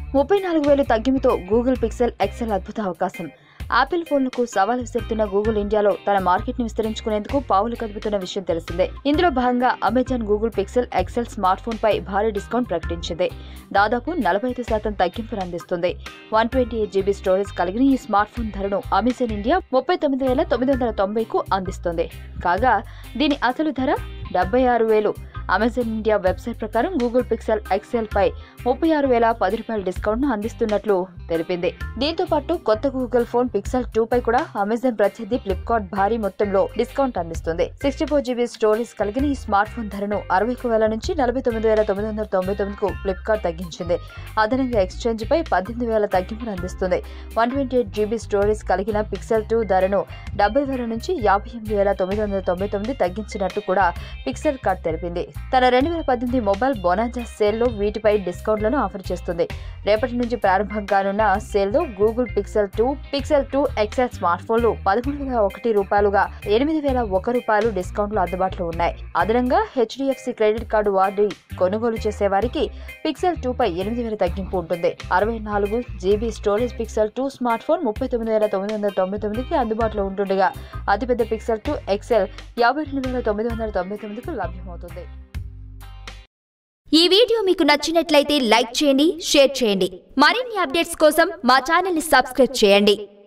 ముప్పై నాలుగు వేలు తగ్గింపుతో గూగుల్ పిక్సెల్ ఎక్సెల్ అద్భుత అవకాశం ఆపిల్ ఫోన్లకు సవాల్ విసురుతున్న గూగుల్ ఇండియాలో తన మార్కెట్ ని విస్తరించుకునేందుకు పావులు కదుపుతున్న విషయం తెలిసిందే ఇందులో భాగంగా Amazon Google Pixel XL smartphone పై భారీ డిస్కౌంట్ ప్రకటించింది దాదాపు నలభై ఐదు శాతం తగ్గింపును అందిస్తుంది one twenty eight GB storage కలిగిన ఈ స్మార్ట్ ఫోన్ ధరను అమెజాన్ ఇండియా ముప్పై తొమ్మిది వేల తొమ్మిది వందల తొంభైకు అందిస్తుంది కాగా దీని అసలు ధర డెబ్బై ఆరు వేలు అమెజాన్ ఇండియా వెబ్సైట్ ప్రకారం గూగుల్ పిక్సెల్ ఎక్సెల్ పై ముప్పై ఆరు వేల పది రూపాయల డిస్కౌంట్ ను అందిస్తున్నట్లు తెలిపింది దీంతో పాటు కొత్త గూగుల్ ఫోన్ పిక్సెల్ టూ పై కూడా అమెజాన్ ప్రత్యర్థి ఫ్లిప్కార్ట్ భారీ మొత్తంలో డిస్కౌంట్ అందిస్తుంది సిక్స్టీ ఫోర్ జీబీ స్టోరేజ్ కలిగిన ఈ స్మార్ట్ ఫోన్ ధరను అరవై ఒక వేల నుంచి నలభై తొమ్మిది వేల తొమ్మిది వందల తొంభై తొమ్మిదికు ఫ్లిప్కార్ట్ తగ్గించింది అదనంగా ఎక్స్చేంజ్ పై పద్దెనిమిది వేల తగ్గింపును అందిస్తుంది one twenty eight GB storage కలిగిన పిక్సెల్ టూ ధరను డెబ్బై వేల నుంచి యాభై ఎనిమిది వేల తొమ్మిది వందల తొంభై తొమ్మిది తగ్గించినట్టు కూడా పిక్సెల్ కార్డ్ తెలిపింది తన రెండు వేల పద్దెనిమిది మొబైల్ బొనాజా సేల్లో వీటిపై డిస్కౌంట్లను ఆఫర్ చేస్తుంది రేపటి నుంచి ప్రారంభం కానున్న సేల్లో Google Pixel two Pixel two XL smart ఫోన్లు పదమూడు వేల ఒకటి రూపాయలుగా ఎనిమిది వేల ఒక రూపాయలు డిస్కౌంట్లు అందుబాటులో ఉన్నాయి అదనంగా హెచ్డిఎఫ్సి క్రెడిట్ కార్డు వాడి కొనుగోలు చేసే వారికి పిక్సెల్ టూ పై ఎనిమిది వేల తగ్గింపు ఉంటుంది అరవై నాలుగు GB storage Pixel two smartphone ముప్పై తొమ్మిది వేల తొమ్మిది వందల తొంభై తొమ్మిదికి అందుబాటులో ఉంటుండగా అతిపెద్ద పిక్సెల్ టూ ఎక్సెల్ యాభై రెండు వేల తొమ్మిది వందల తొంభై తొమ్మిదికి లభ్యమవుతుంది ఈ వీడియో మీకు నచ్చినట్లయితే లైక్ చేయండి షేర్ చేయండి మరిన్ని అప్డేట్స్ కోసం మా ఛానల్ని సబ్స్క్రైబ్ చేయండి